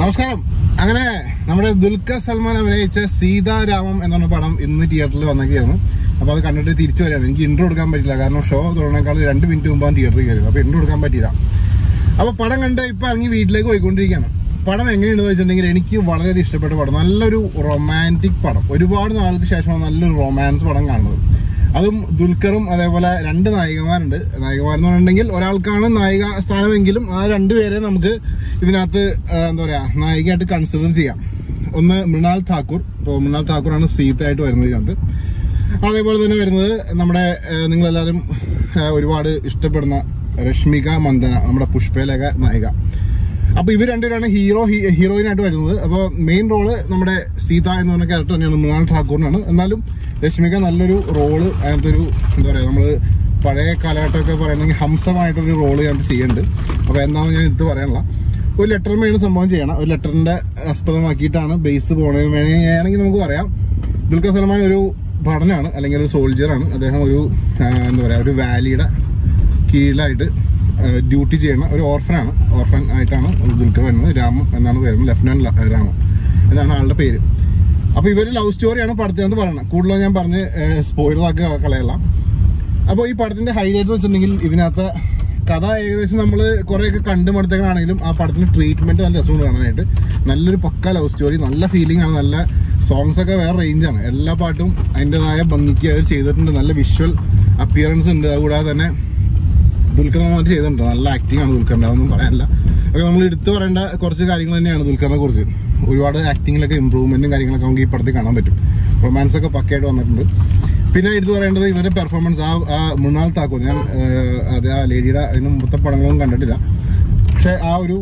നമസ്കാരം അങ്ങനെ നമ്മുടെ ദുൽഖർ സൽമാൻ അഭിനയിച്ച സീതാരാമം എന്ന പടം ഇന്ന് തിയേറ്ററിൽ വന്നൊക്കെയായിരുന്നു അപ്പൊ അത് കണ്ടിട്ട് തിരിച്ചു വരികയാണ് എനിക്ക് ഇൻട്രോ എടുക്കാൻ പറ്റില്ല കാരണം ഷോ തുടങ്ങേക്കാൾ രണ്ട് മിനിറ്റ് മുമ്പാണ് തിയേറ്ററിൽ കയറിയത് അപ്പൊ ഇൻട്രോ എടുക്കാൻ പറ്റില്ല അപ്പൊ പടം കണ്ട് ഇപ്പൊ ഇറങ്ങി വീട്ടിലേക്ക് പോയിക്കൊണ്ടിരിക്കുകയാണ് പടം എങ്ങനെയുണ്ടെന്ന് വെച്ചിട്ടുണ്ടെങ്കിൽ എനിക്ക് വളരെയധികം ഇഷ്ടപ്പെട്ട പടം നല്ലൊരു റൊമാൻറ്റിക് പടം ഒരുപാട് നാൾക്ക് ശേഷമാണ് നല്ലൊരു റൊമാൻസ് പടം കാണുന്നത് അതും ദുൽഖറും അതേപോലെ രണ്ട് നായികമാരുണ്ട് നായികമാരെന്ന് പറഞ്ഞിട്ടുണ്ടെങ്കിൽ ഒരാൾക്കാണ് നായിക സ്ഥാനമെങ്കിലും ആ രണ്ടുപേരെ നമുക്ക് ഇതിനകത്ത് ആ, എന്താ പറയാ നായികയായിട്ട് കൺസിഡർ ചെയ്യാം ഒന്ന് മൃണാൽ താക്കൂർ ഇപ്പോൾ മൃണാൽ താക്കൂറാണ് സീതയായിട്ട് വരുന്നത് ഇതിനകത്ത് അതേപോലെ തന്നെ വരുന്നത് നമ്മുടെ ആ, നിങ്ങളെല്ലാവരും ആ, ഒരുപാട് ഇഷ്ടപ്പെടുന്ന രശ്മിക മന്ദന നമ്മുടെ പുഷ്പയിലൊക്കെ നായിക അപ്പൊ ഇവർ രണ്ടുപേരാണ് ഹീറോ ഹീറോയിൻ ആയിട്ട് വരുന്നത് അപ്പോൾ മെയിൻ റോള് നമ്മുടെ സീത എന്ന് പറഞ്ഞ ക്യാരക്ടർ തന്നെയാണ് മൃണാൽ ഠാക്കൂറിനാണ് എന്നാലും രശ്മിക നല്ലൊരു റോള് അതിനകത്ത് ഒരു എന്താ പറയുക നമ്മള് പഴയ കാലഘട്ടമൊക്കെ പറയണമെങ്കിൽ ഹംസമായിട്ടൊരു റോള് ഞാൻ ചെയ്യുന്നുണ്ട് അപ്പോൾ എന്താണെന്ന് ഞാൻ എടുത്ത് പറയാനുള്ള ഒരു ലെറ്ററിന്മേണ് സംഭവം ചെയ്യണം ഒരു ലെറ്ററിന്റെ ആസ്പദമാക്കിയിട്ടാണ് ബേസ് പോണത് വേണമെങ്കിൽ നമുക്ക് പറയാം ദുൽഖർ സൽമാൻ ഒരു ഭടനാണ് അല്ലെങ്കിൽ ഒരു സോൾജറാണ് അദ്ദേഹം ഒരു ആ, എന്താ പറയുക ഒരു വാലിയുടെ കീഴിലായിട്ട് ഡ്യൂട്ടി ചെയ്യുന്ന ഒരു ഓർഫനാണ് ഓർഫൻ ആയിട്ടാണ് ദുൽഖർ വരുന്നത് രാമം എന്നാണ് വരുന്നത് ലെഫ്റ്റനന്റ് രാമം എന്നാണ് ആളുടെ പേര് അപ്പൊ ഇവര് ലവ് സ്റ്റോറിയാണ് പടത്തിനകത്ത് പറയുന്നത് കൂടുതലും ഞാൻ പറഞ്ഞ് സ്പോയിലറാക്കി കളയலாம் അപ്പോൾ ഈ പടത്തിന്റെ ഹൈലൈറ്റ് എന്ന് വെച്ചിട്ടുണ്ടെങ്കിൽ ഇതിനകത്ത് കഥ ഏകദേശം നമ്മൾ കുറേയൊക്കെ കണ്ടുമടുത്തേക്കാണെങ്കിലും ആ പടത്തിന്റെ ട്രീറ്റ്മെന്റ് നല്ല രസമുണ്ട് കാണാനായിട്ട് നല്ലൊരു പക്ക ലവ് സ്റ്റോറി നല്ല ഫീലിംഗ് ആണ് നല്ല സോങ്സ് ഒക്കെ വേറെ റേഞ്ചാണ് എല്ലാ പാട്ടും അതിൻ്റെതായ ഭംഗിക്ക് അവർ ചെയ്തിട്ടുണ്ട് നല്ല വിഷ്വൽ അപ്പിയറൻസ് ഉണ്ട് അതുകൂടാതെ തന്നെ ദുൽഖർ നന്നായിട്ട് ചെയ്തിട്ടുണ്ട് നല്ല ആക്ടിംഗ് ആണ് ദുൽഖറിന്റെ അതൊന്നും പറയാനില്ല ഒക്കെ നമ്മൾ എടുത്തു പറയേണ്ട കുറച്ച് കാര്യങ്ങൾ തന്നെയാണ് ദുൽഖറിനെ കുറിച്ച് ഒരുപാട് ആക്ടിങ്ങിലൊക്കെ ഇമ്പ്രൂവ്മെന്റും കാര്യങ്ങളൊക്കെ നമുക്ക് ഈ പടത്തിൽ കാണാൻ പറ്റും റൊമാൻസ് ഒക്കെ പക്കയായിട്ട് വന്നിട്ടുണ്ട് പിന്നെ എടുത്തു പറയേണ്ടത് ഇവരുടെ പെർഫോമൻസ് ആ ആ മൃണാൽ താക്കൂർ ഞാൻ ഏഹ്, അത് ആ ലേഡിയുടെ അതിന് മുമ്പത്തെ പടങ്ങളൊന്നും കണ്ടിട്ടില്ല പക്ഷെ ആ ഒരു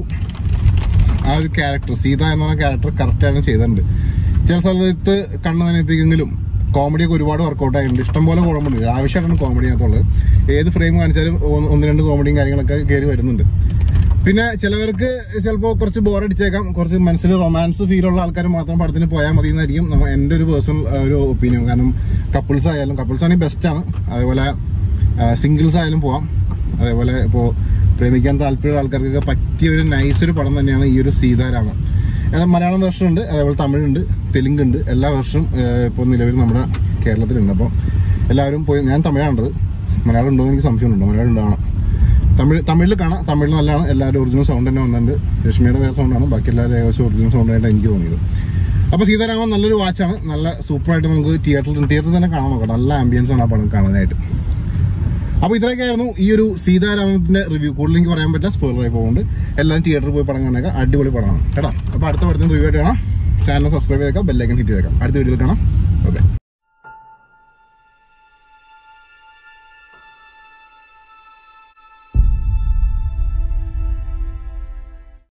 ആ ഒരു ക്യാരക്ടർ സീത എന്ന് പറഞ്ഞ ക്യാരക്ടർ കറക്റ്റാണ് ചെയ്തിട്ടുണ്ട് ചില സ്ഥലത്ത് കണ്ണ് നനയിപ്പിക്കെങ്കിലും കോമഡിയൊക്കെ ഒരുപാട് വർക്കൗട്ട് ആയിട്ടുണ്ട് ഇഷ്ടംപോലെ കോമഡി ഉണ്ട് ആവശ്യമായിട്ടാണ് കോമഡി അതിനകത്തുള്ളത് ഏത് ഫ്രെയിം കാണിച്ചാലും ഒന്ന് ഒന്ന് രണ്ട് കോമഡിയും കാര്യങ്ങളൊക്കെ കയറി വരുന്നുണ്ട് പിന്നെ ചിലവർക്ക് ചിലപ്പോൾ കുറച്ച് ബോറടിച്ചേക്കാം കുറച്ച് മനസ്സിൽ റൊമാൻസ് ഫീലുള്ള ആൾക്കാർ മാത്രം പടത്തിന് പോയാൽ മതി എന്നായിരിക്കും നമ്മ- എൻ്റെ ഒരു പേഴ്സണൽ ഒരു ഒപ്പീനിയൻ കാരണം കപ്പിൾസ് ആയാലും കപ്പിൾസ് ആണെങ്കിൽ ബെസ്റ്റാണ് അതേപോലെ സിംഗിൾസ് ആയാലും പോവാം അതേപോലെ ഇപ്പോൾ പ്രേമിക്കാൻ താല്പര്യമുള്ള ആൾക്കാർക്കൊക്കെ പറ്റിയ ഒരു നൈസ് ഒരു പടം തന്നെയാണ് ഈ ഒരു സീതാരാമം അത് മലയാളം വേർഷൻ ഉണ്ട് അതേപോലെ തമിഴുണ്ട് തെലുങ്ക് ഉണ്ട് എല്ലാ വേർഷനും ഇപ്പോൾ നിലവിൽ നമ്മുടെ കേരളത്തിലുണ്ട് അപ്പോൾ എല്ലാവരും പോയി ഞാൻ തമിഴാണ്ടത് മലയാളം ഉണ്ടോ എന്ന് എനിക്ക് സംശയമുണ്ട് മലയാളം ഉണ്ടാവണം തമിഴ് തമിഴിൽ കാണാം തമിഴിൽ നല്ലതാണ് എല്ലാവരും ഒറിജിനൽ സൗണ്ട് തന്നെ വന്നിട്ടുണ്ട് രശ്മിയുടെ വേറെ സൗണ്ടാണ് ബാക്കി എല്ലാവരും ഏകദേശം ഒറിജിനൽ സൗണ്ടായിട്ട് എനിക്ക് തോന്നിയത് അപ്പോൾ സീതാരാമൻ നല്ലൊരു വാച്ചാണ് നല്ല സൂപ്പറായിട്ട് നമുക്ക് തിയേറ്ററിൽ തിയേറ്ററിൽ തന്നെ കാണാൻ നോക്കാം നല്ല ആംബിയൻസ് ആണ് ആ പടം കാണാനായിട്ട് അപ്പോൾ ഇത്രയൊക്കെയായിരുന്നു ഈ ഒരു സീതാരാമത്തിന്റെ റിവ്യൂ കൂടുതൽ എനിക്ക് പറയാൻ പറ്റില്ല സ്പോയിലറായി പോകുന്നുണ്ട് എല്ലാവരും തിയേറ്ററിൽ പോയി പടം കാണാൻ അടിപൊളി പടമാണ് കേട്ടോ അപ്പോൾ അടുത്ത പടത്തിന് റിവ്യൂ ആയിട്ട് കാണാം ചാനൽ സബ്സ്ക്രൈബ് ചെയ്തേക്കാം ബെല്ലൈക്കൻ ഹിറ്റ് ചെയ്തേക്കാം അടുത്ത വീഡിയോയിൽ കാണാം ഓക്കെ